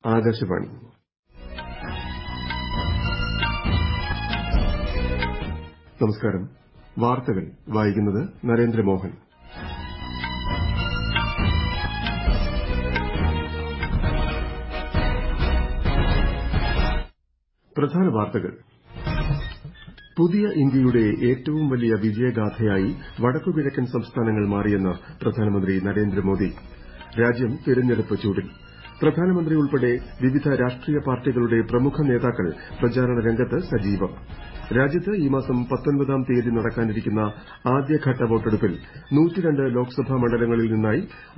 ആകാശവാണി നമസ്കാരം വാർത്തകൾ വായിക്കുന്നത് നരേന്ദ്രമോഹൻ പ്രധാന വാർത്തകൾ പുതിയ ഇന്ത്യയുടെ ഏറ്റവും വലിയ വിജയഗാഥയായി വടക്കുകിഴക്കൻ സംസ്ഥാനങ്ങൾ മാറിയെന്ന് പ്രധാനമന്ത്രി നരേന്ദ്രമോദി രാജ്യം തെരഞ്ഞെടുപ്പ് ചൂടിൽ പ്രധാനമന്ത്രി ഉൾപ്പെടെ വിവിധ രാഷ്ട്രീയ പാർട്ടികളുടെ പ്രമുഖ നേതാക്കൾ പ്രചാരണ രംഗത്ത് സജീവം രാജ്യത്ത് ഈ മാസം പത്തൊൻപതാം തീയതി നടക്കാനിരിക്കുന്ന ആദ്യഘട്ട വോട്ടെടുപ്പിൽ ലോക്സഭാ മണ്ഡലങ്ങളിൽ നിന്നായി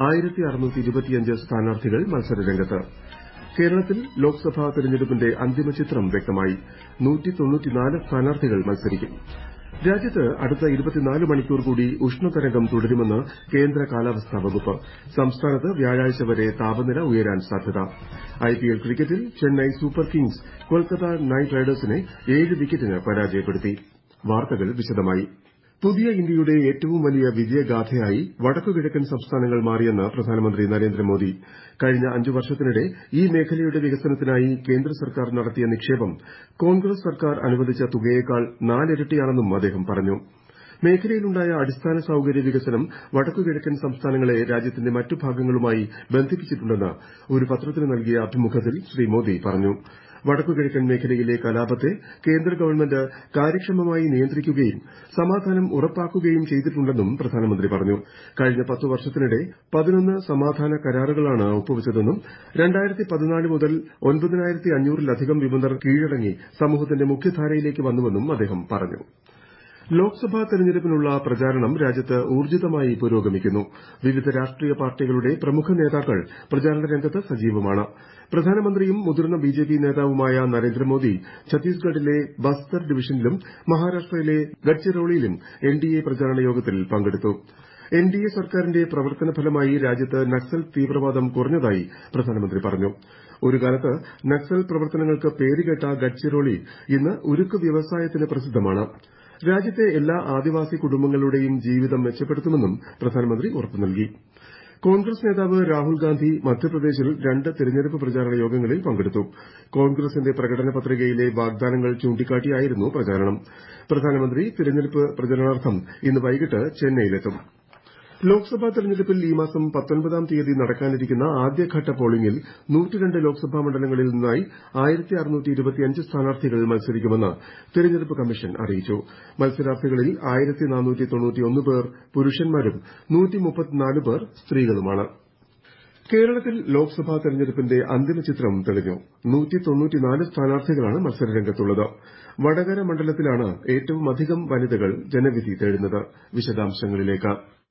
സ്ഥാനാർത്ഥികൾ മത്സരരംഗത്ത് കേരളത്തിൽ ലോക്സഭാ തെരഞ്ഞെടുപ്പിന്റെ അന്തിമ ചിത്രം വ്യക്തമായി സ്ഥാനാർത്ഥികൾ മത്സരിക്കും രാജ്യത്ത് അടുത്ത മണിക്കൂർ കൂടി ഉഷ്ണതരംഗം തുടരുമെന്ന് കേന്ദ്ര കാലാവസ്ഥാ വകുപ്പ് സംസ്ഥാനത്ത് വ്യാഴാഴ്ച വരെ താപനില ഉയരാൻ സാധ്യത ഐപിഎൽ ക്രിക്കറ്റിൽ Chennai Super Kings Kolkata Knight റൈഡേഴ്സിനെ ഏഴ് വിക്കറ്റിന് പരാജയപ്പെടുത്തി വാർത്തകൾ വിശദമായി പുതിയ ഇന്ത്യയുടെ ഏറ്റവും വലിയ വിജയഗാഥയായി വടക്കുകിഴക്കൻ സംസ്ഥാനങ്ങൾ മാറിയെന്ന് പ്രധാനമന്ത്രി നരേന്ദ്രമോദി കഴിഞ്ഞ അഞ്ചു വർഷത്തിനിടെ ഈ മേഖലയുടെ വികസനത്തിനായി കേന്ദ്ര സർക്കാർ നടത്തിയ നിക്ഷേപം കോൺഗ്രസ് സർക്കാർ അനുവദിച്ച തുകയേക്കാൾ നാലിരട്ടിയാണെന്നും അദ്ദേഹം പറഞ്ഞു മേഖലയിലുണ്ടായ അടിസ്ഥാന സൌകര്യ വികസനം വടക്കുകിഴക്കൻ സംസ്ഥാനങ്ങളെ രാജ്യത്തിന്റെ മറ്റു ഭാഗങ്ങളുമായി ബന്ധിപ്പിച്ചിട്ടുണ്ടെന്ന് ഒരു പത്രത്തിന് നൽകിയ അഭിമുഖത്തിൽ ശ്രീ മോദി പറഞ്ഞു വടക്കുകിഴക്കൻ മേഖലയിലെ കലാപത്തെ കേന്ദ്ര ഗവൺമെന്റ് കാര്യക്ഷമമായി നിയന്ത്രിക്കുകയും സമാധാനം ഉറപ്പാക്കുകയും ചെയ്തിട്ടുണ്ടെന്നും പ്രധാനമന്ത്രി പറഞ്ഞു കഴിഞ്ഞ പത്തു വർഷത്തിനിടെ പതിനൊന്ന് സമാധാന കരാറുകളാണ് ഒപ്പുവച്ചതെന്നും മുതൽ ഒൻപതിനായിരത്തിലധികം വിമതർ കീഴടങ്ങി സമൂഹത്തിന്റെ മുഖ്യധാരയിലേക്ക് വന്നുവെന്നും അദ്ദേഹം പറഞ്ഞു ലോക്സഭാ തെരഞ്ഞെടുപ്പിനുള്ള പ്രചാരണം രാജ്യത്ത് ഊർജ്ജിതമായി പുരോഗമിക്കുന്നു വിവിധ രാഷ്ട്രീയ പാർട്ടികളുടെ പ്രമുഖ നേതാക്കൾ പ്രചാരണ രംഗത്ത് സജീവമാണ് പ്രധാനമന്ത്രിയും മുതിർന്ന ബിജെപി നേതാവുമായ നരേന്ദ്രമോദി ഛത്തീസ്ഗഡിലെ ബസ്തർ ഡിവിഷനിലും മഹാരാഷ്ട്രയിലെ ഗഡ്ചിറോളിയിലും എൻഡിഎ പ്രചാരണ യോഗത്തിൽ പങ്കെടുത്തു എൻഡിഎ സർക്കാരിന്റെ പ്രവർത്തന ഫലമായി രാജ്യത്ത് നക്സൽ തീവ്രവാദം കുറഞ്ഞതായി പ്രധാനമന്ത്രി പറഞ്ഞു ഒരു കാലത്ത് നക്സൽ പ്രവർത്തനങ്ങൾക്ക് പേരുകേട്ട ഗഡ്ചിറോളി ഇന്ന് ഉരുക്ക് വ്യവസായത്തിന് പ്രസിദ്ധമാണ് രാജ്യത്തെ എല്ലാ ആദിവാസി കുടുംബങ്ങളുടെയും ജീവിതം മെച്ചപ്പെടുത്തുമെന്നും പ്രധാനമന്ത്രി ഉറപ്പു നൽകി കോൺഗ്രസ് നേതാവ് രാഹുൽ ഗാന്ധി മധ്യപ്രദേശിൽ രണ്ട് തെരഞ്ഞെടുപ്പ് പ്രചാരണ യോഗങ്ങളിൽ പങ്കെടുത്തു കോൺഗ്രസിന്റെ പ്രകടന പത്രികയിലെ വാഗ്ദാനങ്ങൾ ചൂണ്ടിക്കാട്ടിയായിരുന്നു പ്രചാരണം പ്രധാനമന്ത്രി തെരഞ്ഞെടുപ്പ് പ്രചരണാർത്ഥം ഇന്ന് വൈകിട്ട് ചെന്നൈയിലെത്തും ലോക്സഭാ തെരഞ്ഞെടുപ്പിൽ ഈ മാസം പത്തൊൻപതാം തീയതി നടക്കാനിരിക്കുന്ന ആദ്യഘട്ട പോളിംഗിൽ ലോക്സഭാ മണ്ഡലങ്ങളിൽ നിന്നായി സ്ഥാനാർത്ഥികൾ മത്സരിക്കുമെന്ന് തെരഞ്ഞെടുപ്പ് കമ്മീഷൻ അറിയിച്ചു മത്സരാർത്ഥികളിൽ പേർ പുരുഷന്മാരും പേർ സ്ത്രീകളുമാണ് കേരളത്തിൽ ലോക്സഭാ തെരഞ്ഞെടുപ്പിന്റെ അന്തിമ ചിത്രം തെളിഞ്ഞു സ്ഥാനാർത്ഥികളാണ് മത്സരരംഗത്തുള്ളത് വടകര മണ്ഡലത്തിലാണ് ഏറ്റവുമധികം വനിതകൾ ജനവിധി തേടുന്നത് വിശദാംശങ്ങളിലേക്ക്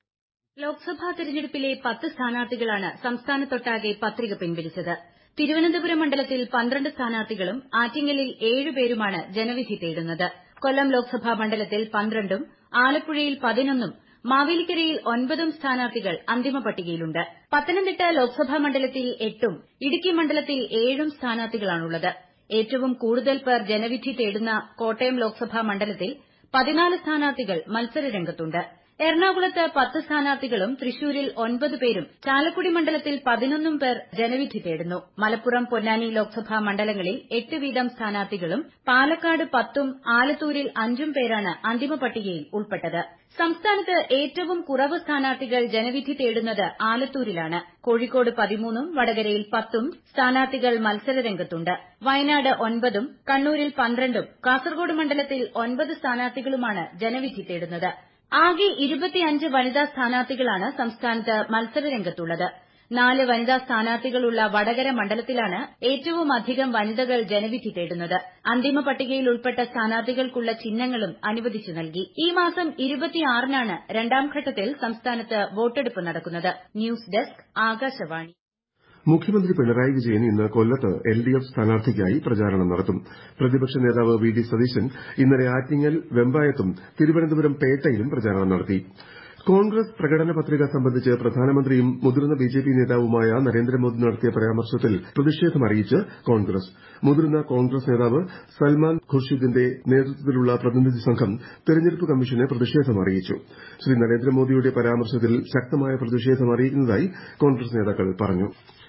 ലോക്സഭാ തെരഞ്ഞെടുപ്പിലെ പത്ത് സ്ഥാനാർത്ഥികളാണ് സംസ്ഥാനത്തൊട്ടാകെ പത്രിക പിൻവലിച്ചത് തിരുവനന്തപുരം മണ്ഡലത്തിൽ പന്ത്രണ്ട് സ്ഥാനാർത്ഥികളും ആറ്റിങ്ങലിൽ ഏഴുപേരുമാണ് ജനവിധി തേടുന്നത് കൊല്ലം ലോക്സഭാ മണ്ഡലത്തിൽ പന്ത്രണ്ടും ആലപ്പുഴയിൽ പതിനൊന്നും മാവേലിക്കരയിൽ ഒൻപതും സ്ഥാനാർത്ഥികൾ അന്തിമ പട്ടികയിലുണ്ട് പത്തനംതിട്ട ലോക്സഭാ മണ്ഡലത്തിൽ എട്ടും ഇടുക്കി മണ്ഡലത്തിൽ ഏഴും സ്ഥാനാർത്ഥികളാണുള്ളത് ഏറ്റവും കൂടുതൽ പേർ ജനവിധി തേടുന്ന കോട്ടയം ലോക്സഭാ മണ്ഡലത്തിൽ പതിനാല് സ്ഥാനാർത്ഥികൾ മത്സരരംഗത്തുണ്ട് എറണാകുളത്ത് പത്ത് സ്ഥാനാർത്ഥികളും തൃശൂരിൽ ഒൻപത് പേരും ചാലക്കുടി മണ്ഡലത്തിൽ പതിനൊന്നും പേർ ജനവിധി തേടുന്നു മലപ്പുറം പൊന്നാനി ലോക്സഭാ മണ്ഡലങ്ങളിൽ എട്ട് വീതം സ്ഥാനാർത്ഥികളും പാലക്കാട് പത്തും ആലത്തൂരിൽ അഞ്ചും പേരാണ് അന്തിമ പട്ടികയിൽ ഉൾപ്പെട്ടത് സംസ്ഥാനത്ത് ഏറ്റവും കുറവ് സ്ഥാനാർത്ഥികൾ ജനവിധി തേടുന്നത് ആലത്തൂരിലാണ് കോഴിക്കോട് പതിമൂന്നും വടകരയിൽ പത്തും സ്ഥാനാർത്ഥികൾ മത്സരരംഗത്തുണ്ട് വയനാട് ഒൻപതും കണ്ണൂരിൽ പന്ത്രണ്ടും കാസർഗോഡ് മണ്ഡലത്തിൽ ഒൻപത് സ്ഥാനാർത്ഥികളുമാണ് ജനവിധി തേടുന്നത് ആകെ ഇരുപത്തിയഞ്ച് വനിതാ സ്ഥാനാർത്ഥികളാണ് സംസ്ഥാനത്ത് മത്സരരംഗത്തുള്ളത് നാല് വനിതാ സ്ഥാനാർത്ഥികളുള്ള വടകര മണ്ഡലത്തിലാണ് ഏറ്റവുമധികം വനിതകൾ ജനവിധി തേടുന്നത് അന്തിമ പട്ടികയിൽ ഉൾപ്പെട്ട സ്ഥാനാർത്ഥികൾക്കുള്ള ചിഹ്നങ്ങളും അനുവദിച്ചു നൽകി ഈ മാസം ഇരുപത്തിയാറിനാണ് രണ്ടാം ഘട്ടത്തിൽ സംസ്ഥാനത്ത് വോട്ടെടുപ്പ് നടക്കുന്നത് ന്യൂസ് ഡെസ്ക് ആകാശവാണി മുഖ്യമന്ത്രി പിണറായി വിജയൻ ഇന്ന് കൊല്ലത്ത് എൽഡിഎഫ് സ്ഥാനാർത്ഥിക്കായി പ്രചാരണം നടത്തും പ്രതിപക്ഷ നേതാവ് വി ഡി സതീശൻ ഇന്നലെ ആറ്റിങ്ങൽ വെമ്പായത്തും തിരുവനന്തപുരം പേട്ടയിലും പ്രചാരണം നടത്തി കോൺഗ്രസ് പ്രകടന പത്രിക സംബന്ധിച്ച് പ്രധാനമന്ത്രിയും മുതിർന്ന ബിജെപി നേതാവുമായ നരേന്ദ്രമോദി നടത്തിയ പരാമർശത്തിൽ പ്രതിഷേധമറിയിച്ച് കോൺഗ്രസ് മുതിർന്ന കോൺഗ്രസ് നേതാവ് സൽമാൻ ഖുർഷിദിന്റെ നേതൃത്വത്തിലുള്ള പ്രതിനിധി സംഘം തെരഞ്ഞെടുപ്പ് കമ്മീഷന് പ്രതിഷേധം അറിയിച്ചു ശ്രീ നരേന്ദ്രമോദിയുടെ പരാമർശത്തിൽ ശക്തമായ പ്രതിഷേധം അറിയിക്കുന്നതായി കോൺഗ്രസ് നേതാക്കൾ പറഞ്ഞു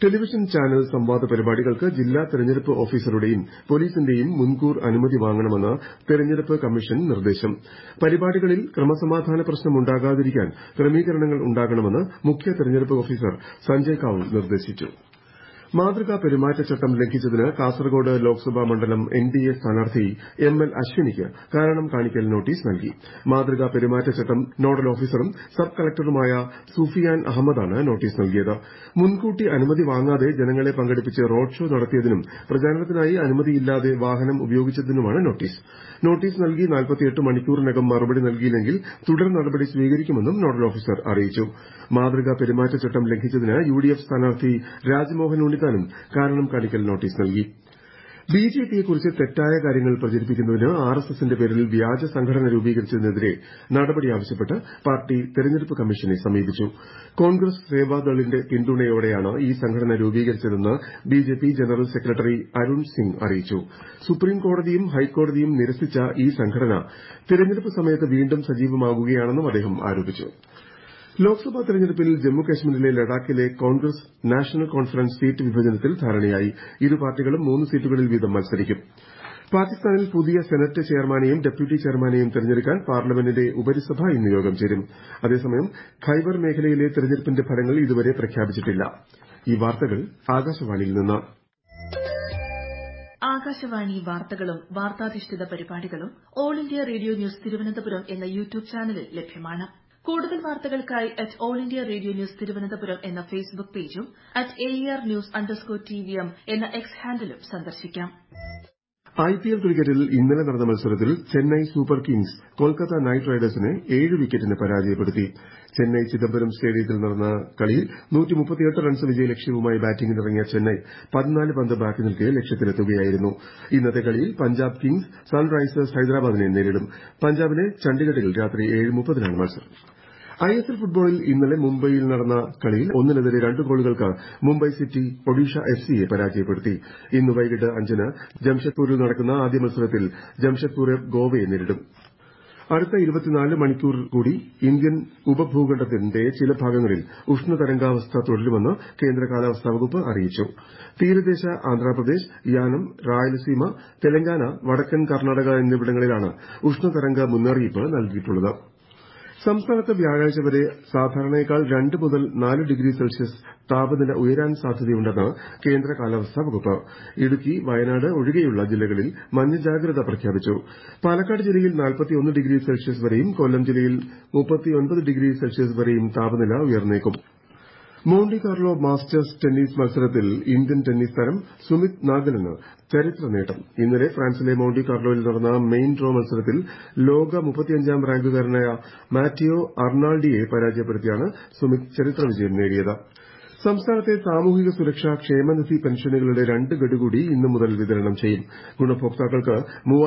ടെലിവിഷൻ ചാനൽ സംവാദ പരിപാടികൾക്ക് ജില്ലാ തെരഞ്ഞെടുപ്പ് ഓഫീസറുടെയും പോലീസിന്റെയും മുൻകൂർ അനുമതി വാങ്ങണമെന്ന് തെരഞ്ഞെടുപ്പ് കമ്മീഷൻ നിർദ്ദേശം പരിപാടികളിൽ ക്രമസമാധാന പ്രശ്നം ഉണ്ടാകാതിരിക്കാൻ ക്രമീകരണങ്ങൾ ഉണ്ടാകണമെന്ന് മുഖ്യ തെരഞ്ഞെടുപ്പ് ഓഫീസർ സഞ്ജയ് കൌൾ നിർദ്ദേശിച്ചു മാതൃകാ പെരുമാറ്റച്ചട്ടം ലംഘിച്ചതിന് കാസർഗോഡ് ലോക്സഭാ മണ്ഡലം എൻഡിഎ സ്ഥാനാർത്ഥി എം എൽ അശ്വിനിക്ക് കാരണം കാണിക്കൽ നോട്ടീസ് നൽകി മാതൃകാ പെരുമാറ്റച്ചട്ടം നോഡൽ ഓഫീസറും സബ് കളക്ടറുമായ സുഫിയാൻ അഹമ്മദാണ് നോട്ടീസ് നൽകിയത് മുൻകൂട്ടി അനുമതി വാങ്ങാതെ ജനങ്ങളെ പങ്കെടുപ്പിച്ച് റോഡ് ഷോ നടത്തിയതിനും പ്രചാരണത്തിനായി അനുമതിയില്ലാതെ വാഹനം ഉപയോഗിച്ചതിനുമാണ് നോട്ടീസ് നോട്ടീസ് നൽകി മണിക്കൂറിനകം മറുപടി നൽകിയില്ലെങ്കിൽ തുടർ നടപടി സ്വീകരിക്കുമെന്നും നോഡൽ ഓഫീസർ അറിയിച്ചു മാതൃകാ പെരുമാറ്റച്ചട്ടം ലംഘിച്ചതിന് യുഡിഎഫ് സ്ഥാനാർത്ഥി രാജ്മോഹൻ ഉണ്ണിത്താനും കാരണം കാണിക്കൽ നോട്ടീസ് നൽകി ബിജെപിയെക്കുറിച്ച് തെറ്റായ കാര്യങ്ങൾ പ്രചരിപ്പിക്കുന്നതിന് ആർഎസ്എസിന്റെ പേരിൽ വ്യാജ സംഘടന രൂപീകരിച്ചതിനെതിരെ നടപടി ആവശ്യപ്പെട്ട് പാർട്ടി തെരഞ്ഞെടുപ്പ് കമ്മീഷനെ സമീപിച്ചു കോൺഗ്രസ് സേവാദളിന്റെ പിന്തുണയോടെയാണ് ഈ സംഘടന രൂപീകരിച്ചതെന്ന് BJP general secretary Arun Singh അറിയിച്ചു സുപ്രീംകോടതിയും ഹൈക്കോടതിയും നിരസിച്ച ഈ സംഘടന തെരഞ്ഞെടുപ്പ് സമയത്ത് വീണ്ടും സജീവമാകുകയാണെന്നും അദ്ദേഹം ആരോപിച്ചു ലോക്സഭാ തെരഞ്ഞെടുപ്പിൽ ജമ്മുകശ്മീരിലെ ലഡാക്കിലെ കോൺഗ്രസ് നാഷണൽ കോൺഫറൻസ് സീറ്റ് വിഭജനത്തിൽ ധാരണയായി ഇരു പാർട്ടികളും മൂന്ന് സീറ്റുകളിൽ വീതം മത്സരിക്കും പാകിസ്ഥാനിൽ പുതിയ സെനറ്റ് ചെയർമാനെയും ഡെപ്യൂട്ടി ചെയർമാനെയും തെരഞ്ഞെടുക്കാൻ പാർലമെന്റിന്റെ ഉപരിസഭ ഇന്ന് യോഗം ചേരും അതേസമയം ഖൈബർ മേഖലയിലെ തെരഞ്ഞെടുപ്പിന്റെ ഫലങ്ങൾ ഇതുവരെ പ്രഖ്യാപിച്ചിട്ടില്ല ഈ വാർത്തകൾ ആകാശവാണിയിൽ നിന്ന് ആകാശവാണി വാർത്തകളും വാർത്താധിഷ്ഠിത പരിപാടികളും All India Radio News Thiruvananthapuram എന്ന യൂട്യൂബ് ചാനലിൽ ലഭ്യമാണ് കൂടുതൽ വാർത്തകൾക്കായി at All India Radio News Thiruvananthapuram എന്ന ഫേസ്ബുക്ക് പേജും at A R news underscore T V M എന്ന എക്സ് ഹാൻഡിലും സന്ദർശിക്കാം ഐപിഎൽ ക്രിക്കറ്റിൽ ഇന്നലെ നടന്ന മത്സരത്തിൽ Chennai Super Kings Kolkata Knight റൈഡേഴ്സിനെ ഏഴ് വിക്കറ്റിന് പരാജയപ്പെടുത്തി ചെന്നൈ ചിദംബരം സ്റ്റേഡിയത്തിൽ നടന്ന കളിയിൽ റൺസ് വിജയലക്ഷ്യവുമായി ബാറ്റിംഗിനിറങ്ങിയ ചെന്നൈ പതിനാല് പന്ത് ബാക്കി നിൽക്കെ ലക്ഷ്യത്തിലെത്തുകയായിരുന്നു ഇന്നത്തെ കളിയിൽ പഞ്ചാബ് കിങ്സ് സൺറൈസേഴ്സ് ഹൈദരാബാദിനെ നേരിടും പഞ്ചാബിലെ ചണ്ഡിഗഡിൽ രാത്രി ഏഴ് മുപ്പതിനാണ് മത്സരം ഐഎസ്എൽ ഫുട്ബോളിൽ ഇന്നലെ മുംബൈയിൽ നടന്ന കളിയിൽ ഒന്നിനെതിരെ രണ്ട് ഗോളുകൾക്ക് മുംബൈ സിറ്റി ഒഡീഷ എഫ്സിയെ പരാജയപ്പെടുത്തി ഇന്ന് വൈകിട്ട് അഞ്ചിന് ജംഷഡ്പൂരിൽ നടക്കുന്ന ആദ്യ മത്സരത്തിൽ ജംഷഡ്പൂർ ഗോവയെ നേരിടും അടുത്ത മണിക്കൂർ കൂടി ഇന്ത്യൻ ഉപഭൂഖണ്ഡത്തിന്റെ ചില ഭാഗങ്ങളിൽ ഉഷ്ണതരംഗാവസ്ഥ തുടരുമെന്ന് കേന്ദ്ര കാലാവസ്ഥാ വകുപ്പ് അറിയിച്ചു തീരദേശ ആന്ധ്രാപ്രദേശ് യാനം റായലസീമ തെലങ്കാന വടക്കൻ കർണാടക എന്നിവിടങ്ങളിലാണ് ഉഷ്ണതരംഗ മുന്നറിയിപ്പ് നൽകിയിട്ടുള്ളത് സംസ്ഥാനത്ത് വ്യാഴാഴ്ച വരെ സാധാരണയേക്കാൾ രണ്ട് മുതൽ നാല് ഡിഗ്രി സെൽഷ്യസ് താപനില ഉയരാൻ സാധ്യതയുണ്ടെന്ന് കേന്ദ്ര കാലാവസ്ഥാ വകുപ്പ് ഇടുക്കി വയനാട് ഒഴികെയുള്ള ജില്ലകളിൽ മഞ്ഞ ജാഗ്രത പ്രഖ്യാപിച്ചു പാലക്കാട് ജില്ലയിൽ ഡിഗ്രി സെൽഷ്യസ് വരെയും കൊല്ലം ജില്ലയിൽ ഡിഗ്രി സെൽഷ്യസ് വരെയും താപനില ഉയർന്നേക്കും മോണ്ടി കാർലോ മാസ്റ്റേഴ്സ് ടെന്നീസ് മത്സരത്തിൽ ഇന്ത്യൻ ടെന്നീസ് താരം സുമിത് നാഗലിന് ചരിത്ര നേട്ടം ഇന്നലെ ഫ്രാൻസിലെ മോണ്ടി കാർലോയിൽ നടന്ന മെയിൻ ഡ്രോ മത്സരത്തിൽ ലോക മുപ്പത്തിയഞ്ചാം റാങ്കുകാരനായ മാറ്റിയോ അർണാൾഡിയെ പരാജയപ്പെടുത്തിയാണ് സുമിത് ചരിത്ര വിജയം നേടിയത് സംസ്ഥാനത്തെ സാമൂഹിക സുരക്ഷാ ക്ഷേമനിധി പെൻഷനുകളുടെ രണ്ട് ഗഡു കൂടി ഇന്നു മുതൽ വിതരണം ചെയ്യും ഗുണഭോക്താക്കൾക്ക്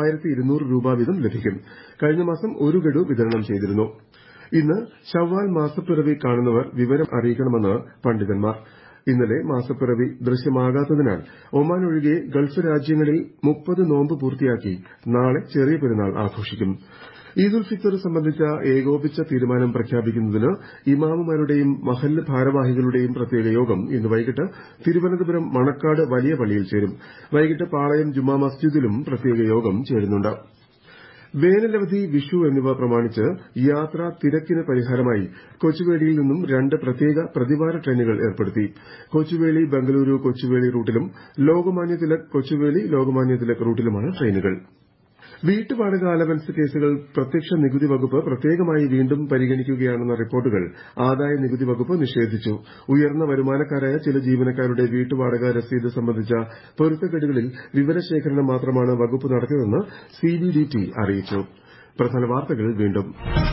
രൂപ വീതം ലഭിക്കും കഴിഞ്ഞ മാസം ഒരു ഗഡു വിതരണം ചെയ്തിരുന്നു ഇന്ന് ശവ്വാൽ മാസപ്പിറവി കാണുന്നവർ വിവരം അറിയിക്കണമെന്ന് പണ്ഡിതന്മാർ ഇന്നലെ മാസപ്പിറവി ദൃശ്യമാകാത്തതിനാൽ ഒമാൻ ഒഴികെ ഗൾഫ് രാജ്യങ്ങളിൽ മുപ്പത് നോമ്പ് പൂർത്തിയാക്കി നാളെ ചെറിയ പെരുന്നാൾ ആഘോഷിക്കും ഈദ് ഉൽ ഫിത്തർ സംബന്ധിച്ച ഏകോപിച്ച തീരുമാനം പ്രഖ്യാപിക്കുന്നതിന് ഇമാമുമാരുടെയും മഹല്ല് ഭാരവാഹികളുടെയും പ്രത്യേക യോഗം ഇന്ന് വൈകിട്ട് തിരുവനന്തപുരം മണക്കാട് വലിയ പള്ളിയിൽ ചേരും വൈകിട്ട് പാളയം ജുമാ മസ്ജിദിലും പ്രത്യേക യോഗം ചേരുന്നുണ്ട് വേനലവധി വിഷു എന്നിവ പ്രമാണിച്ച് യാത്രാ തിരക്കിന് പരിഹാരമായി കൊച്ചുവേളിയിൽ നിന്നും രണ്ട് പ്രത്യേക പ്രതിവാര ട്രെയിനുകൾ ഏർപ്പെടുത്തി കൊച്ചുവേളി ബംഗളൂരു കൊച്ചുവേളി റൂട്ടിലും ലോകമാന്യ തിലക് കൊച്ചുവേളി ലോകമാന്യ തിലക് റൂട്ടിലുമാണ് ട്രെയിനുകൾ വീട്ടുവാടക അലവൻസ് കേസുകൾ പ്രത്യക്ഷ നികുതി വകുപ്പ് പ്രത്യേകമായി വീണ്ടും പരിഗണിക്കുകയാണെന്ന റിപ്പോർട്ടുകൾ ആദായ നികുതി വകുപ്പ് നിഷേധിച്ചു ഉയർന്ന വരുമാനക്കാരായ ചില ജീവനക്കാരുടെ വീട്ടുവാടക രസീത് സംബന്ധിച്ച പൊരുത്തക്കേടുകളിൽ വിവരശേഖരണം മാത്രമാണ് വകുപ്പ് നടത്തിയതെന്ന് സിബിഡിടി അറിയിച്ചു പ്രധാന വാർത്തകൾ വീണ്ടും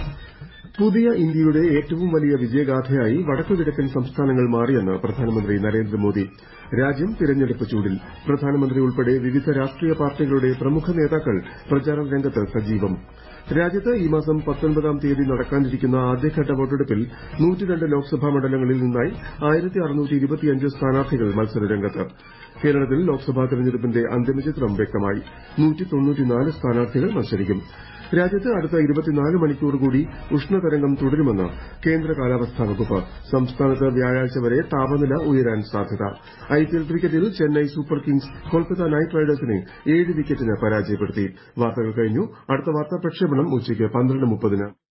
പുതിയ ഇന്ത്യയുടെ ഏറ്റവും വലിയ വിജയഗാഥയായി വടക്കുകിഴക്കൻ സംസ്ഥാനങ്ങൾ മാറിയെന്ന് പ്രധാനമന്ത്രി നരേന്ദ്രമോദി രാജ്യം തിരഞ്ഞെടുപ്പ് ചൂടിൽ പ്രധാനമന്ത്രി ഉൾപ്പെടെ വിവിധ രാഷ്ട്രീയ പാർട്ടികളുടെ പ്രമുഖ നേതാക്കൾ പ്രചാരണ രംഗത്ത് സജീവം രാജ്യത്ത് ഈ മാസം പത്തൊൻപതാം തീയതി നടക്കാനിരിക്കുന്ന ആദ്യഘട്ട വോട്ടെടുപ്പിൽ ലോക്സഭാ മണ്ഡലങ്ങളിൽ നിന്നായി സ്ഥാനാർത്ഥികൾ മത്സരരംഗത്ത് കേരളത്തിൽ ലോക്സഭാ തെരഞ്ഞെടുപ്പിന്റെ അന്തിമചിത്രം വ്യക്തമായി സ്ഥാനാർത്ഥികൾ മത്സരിക്കും രാജ്യത്ത് അടുത്ത ഇരുപത്തിനാല് മണിക്കൂർ കൂടി ഉഷ്ണതരംഗം തുടരുമെന്ന് കേന്ദ്ര കാലാവസ്ഥാ വകുപ്പ് സംസ്ഥാനത്ത് വ്യാഴാഴ്ച വരെ താപനില ഉയരാൻ സാധ്യത ഐപിഎൽ ക്രിക്കറ്റിൽ Chennai Super Kings Kolkata Knight റൈഡേഴ്സിനെ ഏഴ് വിക്കറ്റിന് പരാജയപ്പെടുത്തി വാർത്തകൾ കഴിഞ്ഞു അടുത്ത വാർത്താ പ്രക്ഷേപണം ഉച്ചയ്ക്ക് പന്ത്രണ്ട് മുപ്പതിന്